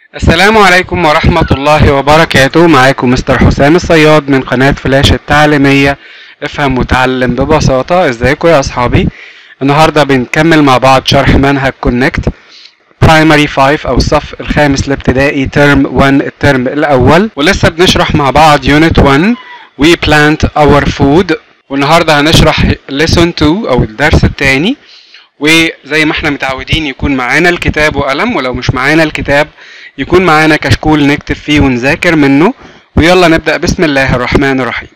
السلام عليكم ورحمة الله وبركاته معاكم مستر حسام الصياد من قناة فلاش التعليمية افهم وتعلم ببساطة ازيكم يا اصحابي النهاردة بنكمل مع بعض شرح منهج كونكت برايمري 5 او الصف الخامس الابتدائي ترم 1 الترم الاول ولسه بنشرح مع بعض يونت 1 we plant our food والنهاردة هنشرح lesson 2 او الدرس الثاني وزي ما احنا متعودين يكون معانا الكتاب وقلم ولو مش معانا الكتاب يكون معانا كشكول نكتب فيه ونذاكر منه ويلا نبدأ بسم الله الرحمن الرحيم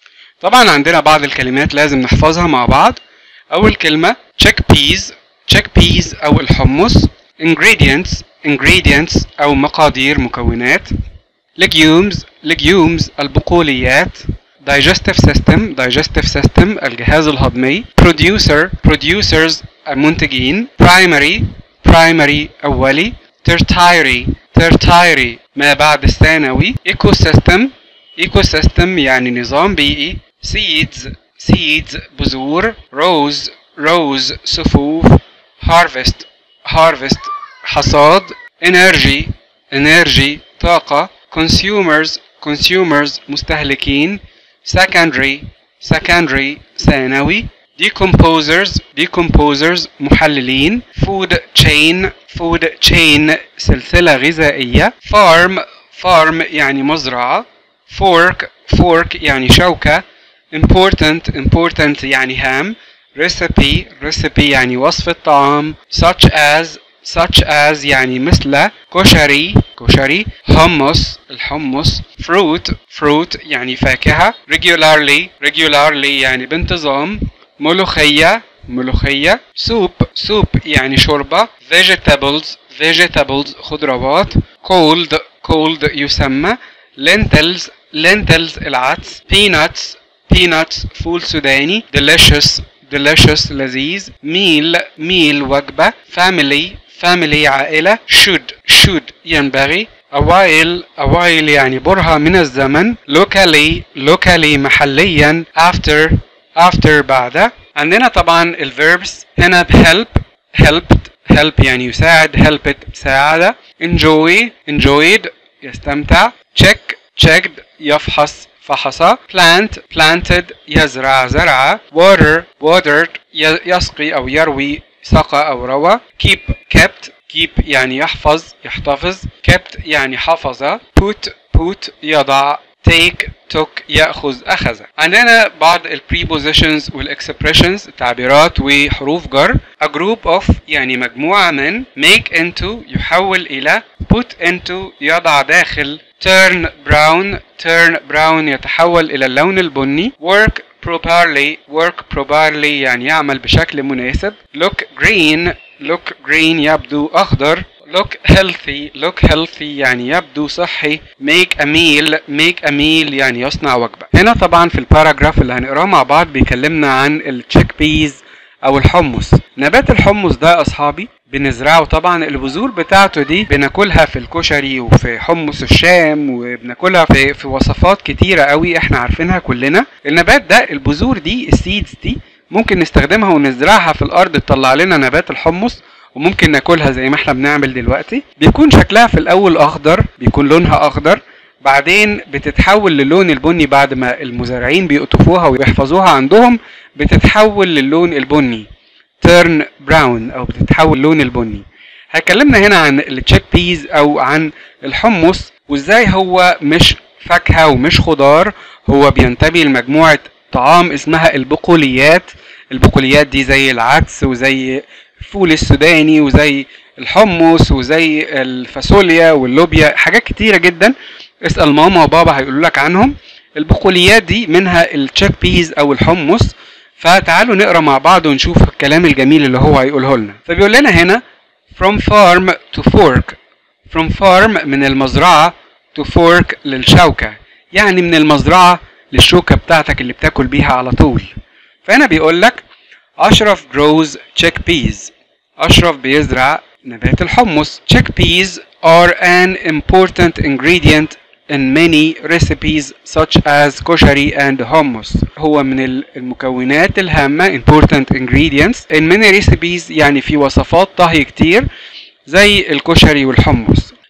طبعا عندنا بعض الكلمات لازم نحفظها مع بعض أول كلمة chickpeas chickpeas أو الحمص ingredients ingredients أو مقادير مكونات legumes legumes البقوليات digestive system digestive system الجهاز الهضمي producer producers المنتجين primary primary أولي tertiary tertiary ما بعد الثانوي ecosystem ecosystem يعني نظام بيئي seeds seeds بذور rows rows صفوف harvest harvest حصاد energy energy طاقة consumers consumers مستهلكين secondary secondary ثانوي decomposers decomposers محللين food chain food chain سلسلة غذائية farm farm يعني مزرعة fork fork يعني شوكة important important يعني هام recipe recipe يعني وصفة طعام such as such as يعني مثل كشري كشري hummus الحمص fruit fruit يعني فاكهة regularly regularly يعني بانتظام ملوخية ملوخية soup soup يعني شوربة vegetables vegetables خضروات cold cold يسمى lentils lentils العدس peanuts peanuts فول سوداني delicious delicious لذيذ meal meal وجبة family family عائلة should should ينبغي a while a while يعني برهة من الزمن locally locally محليا after after بعد عندنا طبعا الفيربس هنا help helped help يعني يساعد helped ساعد enjoy enjoyed يستمتع check checked يفحص فحص plant planted يزرع زرع water watered يسقي أو يروي سقى أو روى keep kept keep يعني يحفظ يحتفظ kept يعني حفظ put put يضع take took يأخذ أخذ عندنا بعض ال prepositions وال expressions تعبيرات وحروف جر a group of يعني مجموعة من make into يحول إلى put into يضع داخل turn brown turn brown يتحول إلى اللون البني work properly work properly يعني يعمل بشكل مناسب look green look green يبدو أخضر look healthy look healthy يعني يبدو صحي make a meal make a meal يعني يصنع وجبة هنا طبعا في الباراجراف اللي هنقراه مع بعض بيكلمنا عن التشيك بيز او الحمص نبات الحمص ده يا اصحابي بنزرعه طبعا البذور بتاعته دي بناكلها في الكشري وفي حمص الشام وبناكلها في, في وصفات كتيرة قوي احنا عارفينها كلنا النبات ده البذور دي السيدز دي ممكن نستخدمها ونزرعها في الارض تطلع لنا نبات الحمص وممكن ناكلها زي ما احنا بنعمل دلوقتي بيكون شكلها في الاول اخضر بيكون لونها اخضر بعدين بتتحول للون البني بعد ما المزارعين بيقطفوها ويحفظوها عندهم بتتحول للون البني تيرن براون او بتتحول لون البني هكلمنا هنا عن التشيك بيز او عن الحمص وازاي هو مش فاكهة ومش خضار هو بينتمي لمجموعة طعام اسمها البقوليات البقوليات دي زي العدس وزي الفول السوداني وزي الحمص وزي الفاصوليا واللوبيا حاجات كتيرة جدا اسأل ماما وبابا هيقولوا لك عنهم البقوليات دي منها التشيك بيز او الحمص فتعالوا نقرا مع بعض ونشوف الكلام الجميل اللي هو هيقوله لنا فبيقول لنا هنا from farm to fork from farm من المزرعة to fork للشوكة يعني من المزرعة للشوكة بتاعتك اللي بتاكل بيها على طول فهنا بيقول لك أشرف grows chickpeas أشرف بيزرع نبات الحمص chickpeas are an important ingredient in many recipes such as كشري and hummus هو من المكونات الهامة important ingredients in many recipes يعني في وصفات طهي كتير زي الكشري والحمص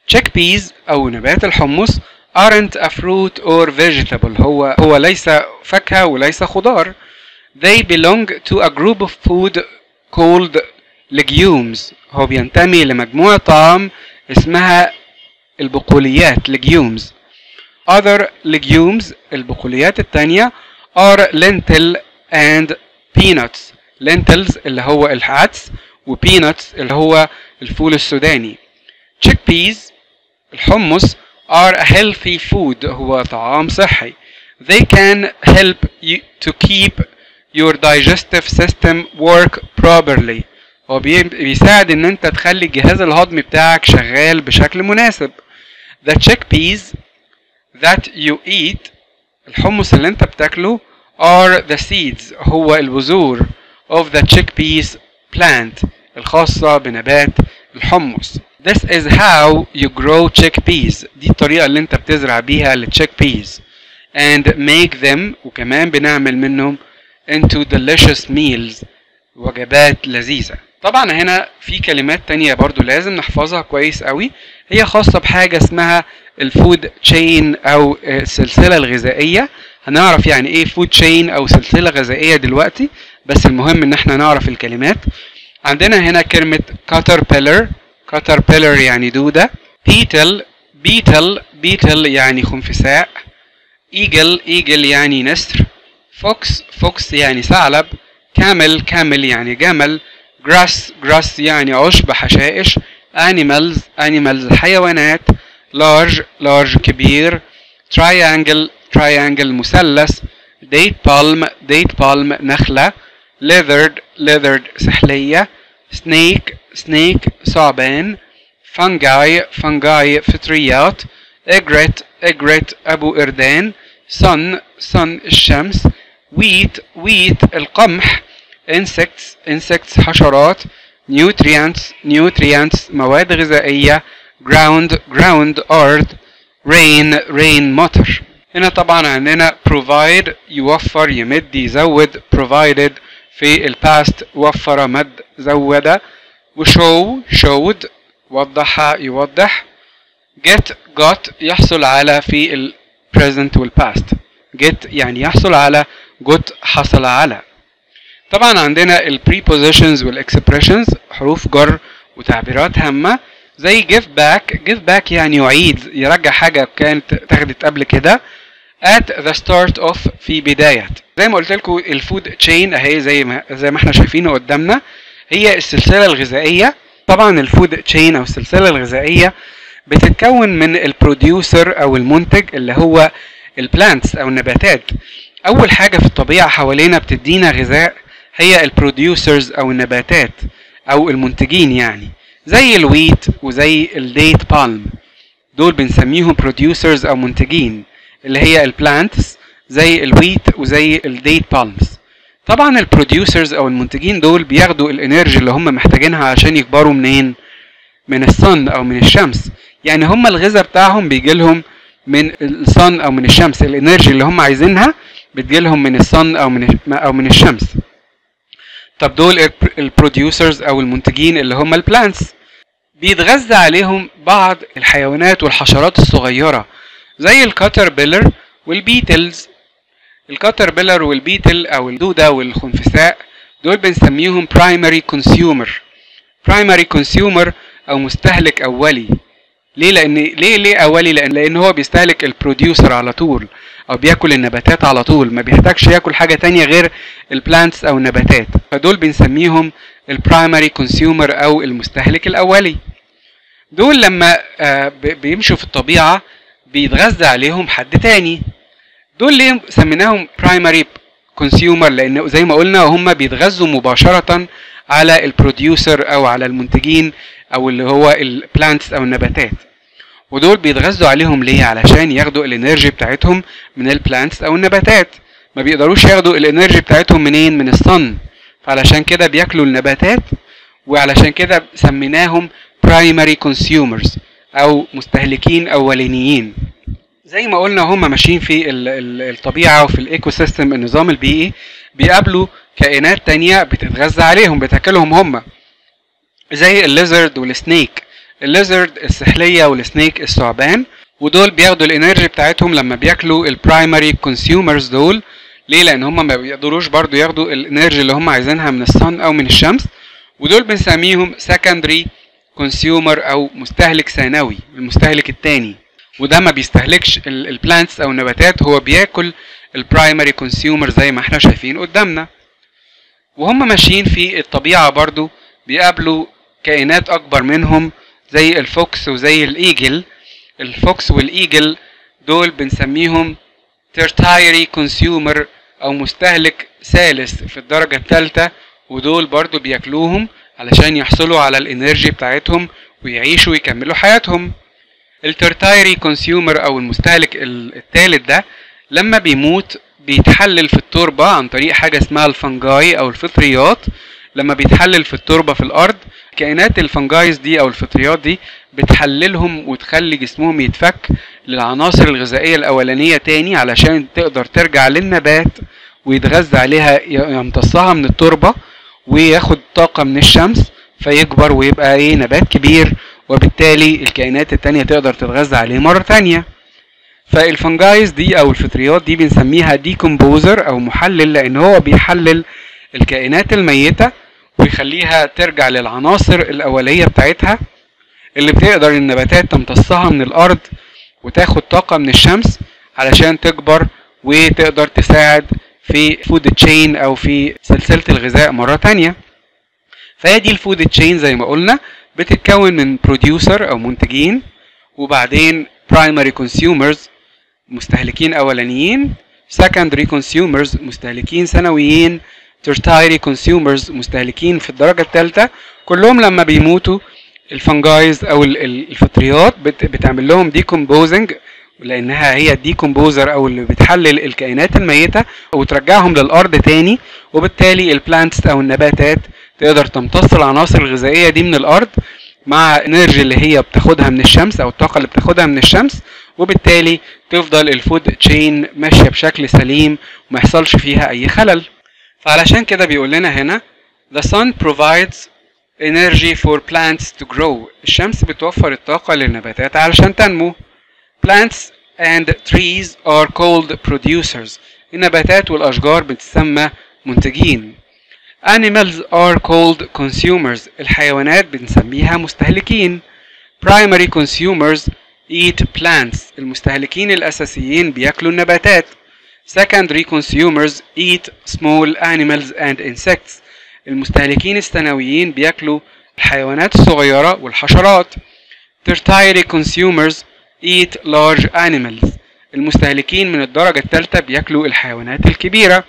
chickpeas أو نبات الحمص aren't a fruit or vegetable هو هو ليس فاكهة وليس خضار they belong to a group of food called legumes هو بينتمي لمجموعة طعام اسمها البقوليات legumes other legumes البقوليات التانية are lentil and peanuts lentils اللي هو العدس و peanuts اللي هو الفول السوداني chickpeas الحمص are a healthy food هو طعام صحي they can help you to keep your digestive system work properly هو بي- بيساعد ان انت تخلي الجهاز الهضمي بتاعك شغال بشكل مناسب the chickpeas that you eat الحمص اللي انت بتاكله are the seeds هو البذور of the chickpeas plant الخاصة بنبات الحمص This is how you grow chickpeas دي الطريقة اللي انت بتزرع بيها الchickpeas and make them وكمان بنعمل منهم into delicious meals وجبات لذيذة طبعا هنا في كلمات تانية برضو لازم نحفظها كويس قوي هي خاصة بحاجة اسمها الفود تشين او السلسلة الغذائية هنعرف يعني ايه فود تشين او سلسلة غذائية دلوقتي بس المهم ان احنا نعرف الكلمات عندنا هنا كلمة caterpillar caterpillar يعني دودة beetle beetle beetle يعني خنفساء eagle eagle يعني نسر fox fox يعني ثعلب camel camel يعني جمل grass grass يعني عشب حشائش animals animals حيوانات large large كبير triangle triangle مثلث date palm date palm نخلة leathered leathered سحلية snake snake ثعبان fungi fungi فطريات egret egret أبو إردان sun sun الشمس wheat wheat القمح insects insects حشرات nutrients nutrients مواد غذائية ground ground earth rain rain مطر هنا طبعا عندنا provide يوفر يمد يزود provided في الباست وفر مد زود وشو showed وضح يوضح get got يحصل على في ال present وال past get يعني يحصل على got حصل على طبعا عندنا ال prepositions وال expressions حروف جر وتعبيرات هامة زي give back give back يعني يعيد يرجع حاجة كانت اتاخدت قبل كده at the start of في بداية زي ما قلت لكم الفود تشين اهي زي ما زي ما احنا شايفينه قدامنا هي السلسلة الغذائية طبعا الفود تشين او السلسلة الغذائية بتتكون من البروديوسر او المنتج اللي هو البلانتس او النباتات اول حاجة في الطبيعة حوالينا بتدينا غذاء هي البروديوسرز او النباتات او المنتجين يعني زي الويت وزي الديت بالم دول بنسميهم بروديوسرز او منتجين اللي هي البلانتس زي الويت وزي الديت بالمز طبعا البروديوسرز او المنتجين دول بياخدوا الانرجي اللي هم محتاجينها عشان يكبروا منين من الصن او من الشمس يعني هم الغذاء بتاعهم بيجي لهم من الصن او من الشمس الانرجي اللي هم عايزينها بتجي لهم من الصن او من او من الشمس طب دول البروديوسرز او المنتجين اللي هم البلانتس بيتغذى عليهم بعض الحيوانات والحشرات الصغيره زي الكاتربيلر والبيتلز الكاتربيلر والبيتل او الدوده والخنفساء دول بنسميهم برايمري كونسيومر برايمري كونسيومر او مستهلك اولي ليه لان ليه ليه اولي لان لان هو بيستهلك البروديوسر على طول او بياكل النباتات على طول ما بيحتاجش ياكل حاجه تانية غير البلانتس او النباتات فدول بنسميهم البرايمري كونسيومر او المستهلك الاولي دول لما آه بيمشوا في الطبيعه بيتغذى عليهم حد تاني دول ليه سميناهم برايمري كونسيومر لان زي ما قلنا هم بيتغذوا مباشره على البروديوسر او على المنتجين او اللي هو البلانتس او النباتات ودول بيتغذوا عليهم ليه علشان ياخدوا الانرجي بتاعتهم من البلانتس او النباتات ما بيقدروش ياخدوا الانرجي بتاعتهم منين من الصن فعلشان كده بياكلوا النباتات وعلشان كده سميناهم برايمري كونسيومرز او مستهلكين اولانيين زي ما قلنا هم ماشيين في الطبيعه وفي الايكو سيستم النظام البيئي بيقابلوا كائنات تانية بتتغذى عليهم بتاكلهم هم زي الليزرد والسنيك الليزرد السحلية والسنيك الثعبان ودول بياخدوا الانرجي بتاعتهم لما بياكلوا البرايمري كونسيومرز دول ليه لان هم ما بيقدروش برضو ياخدوا الانرجي اللي هم عايزينها من الصن او من الشمس ودول بنسميهم secondary كونسيومر او مستهلك ثانوي المستهلك الثاني وده ما بيستهلكش البلانتس او النباتات هو بياكل البرايمري كونسيومر زي ما احنا شايفين قدامنا وهم ماشيين في الطبيعة برضو بيقابلوا كائنات أكبر منهم زي الفوكس وزي الإيجل الفوكس والإيجل دول بنسميهم tertiary consumer أو مستهلك ثالث في الدرجة الثالثة ودول برضو بياكلوهم علشان يحصلوا على الانرجي بتاعتهم ويعيشوا ويكملوا حياتهم الترتايري كونسيومر او المستهلك الثالث ده لما بيموت بيتحلل في التربة عن طريق حاجة اسمها الفنجاي او الفطريات لما بيتحلل في التربة في الارض كائنات الفنجايز دي او الفطريات دي بتحللهم وتخلي جسمهم يتفك للعناصر الغذائية الاولانية تاني علشان تقدر ترجع للنبات ويتغذى عليها يمتصها من التربة وياخد طاقة من الشمس فيكبر ويبقى ايه نبات كبير وبالتالي الكائنات التانية تقدر تتغذى عليه مرة تانية فالفنجايز دي او الفطريات دي بنسميها ديكومبوزر او محلل لان هو بيحلل الكائنات الميتة ويخليها ترجع للعناصر الاولية بتاعتها اللي بتقدر النباتات تمتصها من الارض وتاخد طاقة من الشمس علشان تكبر وتقدر تساعد في فود تشين او في سلسلة الغذاء مرة تانية فهي دي الفود تشين زي ما قلنا بتتكون من بروديوسر او منتجين وبعدين برايمري كونسيومرز مستهلكين اولانيين secondary consumers مستهلكين ثانويين tertiary consumers مستهلكين في الدرجة الثالثة كلهم لما بيموتوا الفنجايز او الفطريات بتعمل لهم decomposing لانها هي الديكومبوزر او اللي بتحلل الكائنات الميتة وترجعهم للارض تاني وبالتالي البلانتس او النباتات تقدر تمتص العناصر الغذائية دي من الارض مع انرجي اللي هي بتاخدها من الشمس او الطاقة اللي بتاخدها من الشمس وبالتالي تفضل الفود تشين ماشية بشكل سليم وما يحصلش فيها اي خلل فعلشان كده بيقول لنا هنا the sun provides energy for plants to grow الشمس بتوفر الطاقة للنباتات علشان تنمو plants and trees are called producers النباتات والأشجار بتسمى منتجين animals are called consumers الحيوانات بنسميها مستهلكين primary consumers eat plants المستهلكين الأساسيين بياكلوا النباتات secondary consumers eat small animals and insects المستهلكين الثانويين بياكلوا الحيوانات الصغيرة والحشرات tertiary consumers eat large animals المستهلكين من الدرجة الثالثة بياكلوا الحيوانات الكبيرة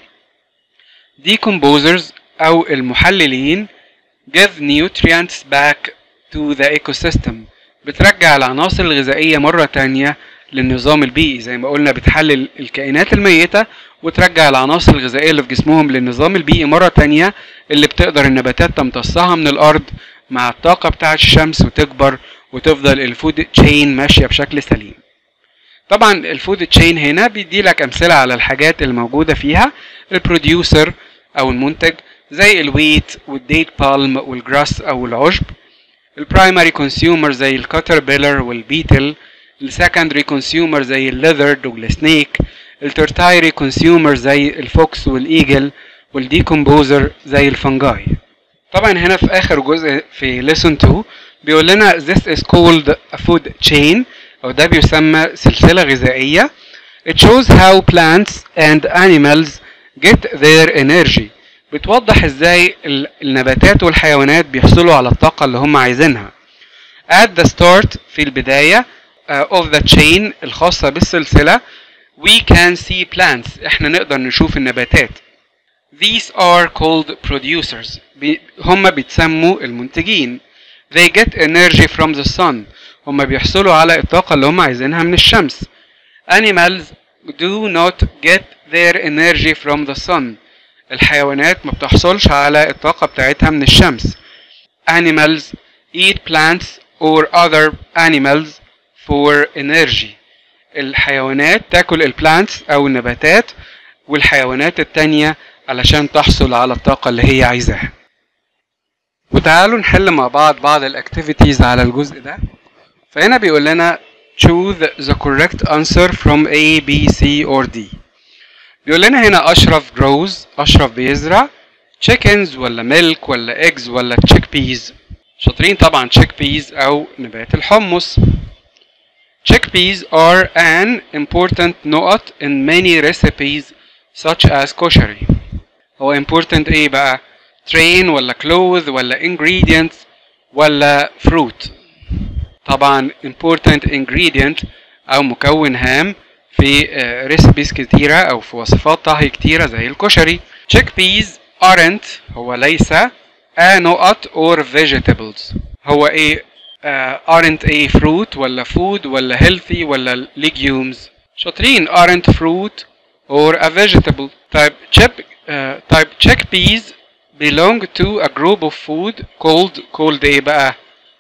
decomposers أو المحللين give nutrients back to the ecosystem بترجع العناصر الغذائية مرة تانية للنظام البيئي زي ما قلنا بتحلل الكائنات الميتة وترجع العناصر الغذائية اللي في جسمهم للنظام البيئي مرة تانية اللي بتقدر النباتات تمتصها من الأرض مع الطاقة بتاعة الشمس وتكبر وتفضل الفود تشين ماشية بشكل سليم طبعا الفود تشين هنا بيدي لك أمثلة على الحاجات الموجودة فيها البروديوسر أو المنتج زي الويت والديت بالم والجراس أو العشب البرايمري كونسيومر زي الكاتربيلر والبيتل السكندري كونسيومر زي الليذرد والسنيك الترتايري كونسيومر زي الفوكس والايجل والديكومبوزر زي الفنجاي طبعا هنا في اخر جزء في lesson 2 بيقول لنا this is called a food chain او ده بيسمى سلسلة غذائية it shows how plants and animals get their energy بتوضح ازاي النباتات والحيوانات بيحصلوا على الطاقة اللي هم عايزينها at the start في البداية uh, of the chain الخاصة بالسلسلة we can see plants احنا نقدر نشوف النباتات these are called producers بي هم بيتسموا المنتجين they get energy from the sun هم بيحصلوا على الطاقة اللي هم عايزينها من الشمس animals do not get their energy from the sun الحيوانات ما بتحصلش على الطاقة بتاعتها من الشمس animals eat plants or other animals for energy الحيوانات تاكل البلانتس او النباتات والحيوانات التانية علشان تحصل على الطاقة اللي هي عايزاها وتعالوا نحل مع بعض بعض الاكتيفيتيز على الجزء ده فهنا بيقول لنا choose the correct answer from A, B, C or D بيقول لنا هنا أشرف grows أشرف بيزرع chickens ولا milk ولا eggs ولا chickpeas شاطرين طبعا chickpeas أو نبات الحمص chickpeas are an important نقط in many recipes such as كشري هو important ايه بقى train ولا clothes ولا ingredients ولا fruit طبعا important ingredient او مكون هام في recipes كتيرة او في وصفات طهي كتيرة زي الكشري chickpeas aren't هو ليس a نقط or vegetables هو ايه uh, aren't a fruit ولا food ولا healthy ولا legumes شاطرين aren't fruit or a vegetable طيب chip uh, طيب chickpeas belong to a group of food called called ايه بقى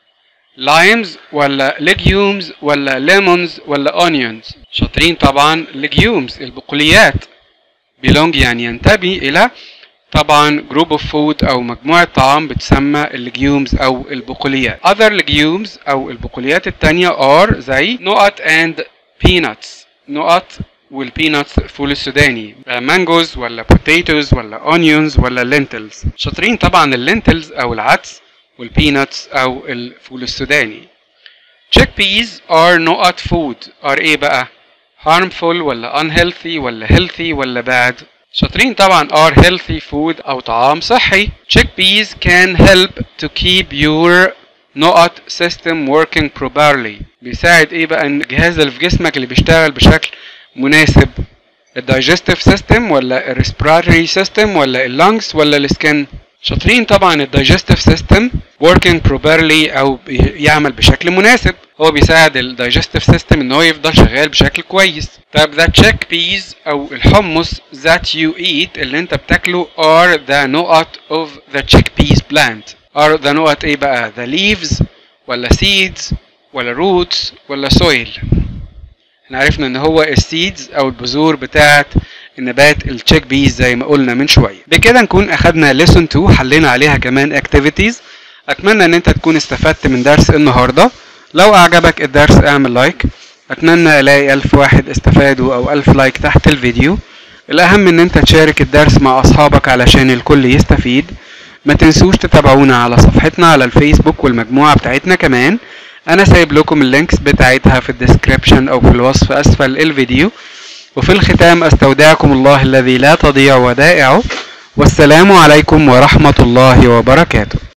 limes ولا legumes ولا lemons ولا onions شاطرين طبعا legumes البقوليات belong يعني ينتمي الى طبعا group of food او مجموعة طعام بتسمى الليجيومز او البقوليات other legumes او البقوليات التانية are زي نقط and peanuts نقط والبيناتس فول السوداني مانجوز ولا potatoes ولا onions ولا lentils شاطرين طبعا اللينتلز او العدس والبيناتس او الفول السوداني chickpeas are نقط food are ايه بقى harmful ولا unhealthy ولا healthy ولا bad شاطرين طبعا are healthy food او طعام صحي chickpeas can help to keep your نقط system working properly بيساعد ايه بقى ان الجهاز اللي في جسمك اللي بيشتغل بشكل مناسب الدايجستيف سيستم ولا الريسبيراتوري سيستم ولا اللنجز ولا السكن شاطرين طبعا الدايجستيف سيستم working properly او يعمل بشكل مناسب هو بيساعد الدايجستيف سيستم ان هو يفضل شغال بشكل كويس طب the chickpeas او الحمص that you eat اللي انت بتاكله are the نقط of the chickpeas plant are the نقط ايه بقى the leaves ولا seeds ولا roots ولا soil احنا عرفنا ان هو السيدز او البذور بتاعه النبات التشيك بيز زي ما قلنا من شويه بكده نكون اخدنا ليسون 2 حلينا عليها كمان اكتيفيتيز اتمنى ان انت تكون استفدت من درس النهارده لو اعجبك الدرس اعمل لايك اتمنى الاقي الف واحد استفادوا او الف لايك تحت الفيديو الاهم ان انت تشارك الدرس مع اصحابك علشان الكل يستفيد ما تنسوش تتابعونا على صفحتنا على الفيسبوك والمجموعه بتاعتنا كمان انا سايب لكم اللينكس بتاعتها في الديسكريبشن او في الوصف اسفل الفيديو وفي الختام استودعكم الله الذي لا تضيع ودائعه والسلام عليكم ورحمة الله وبركاته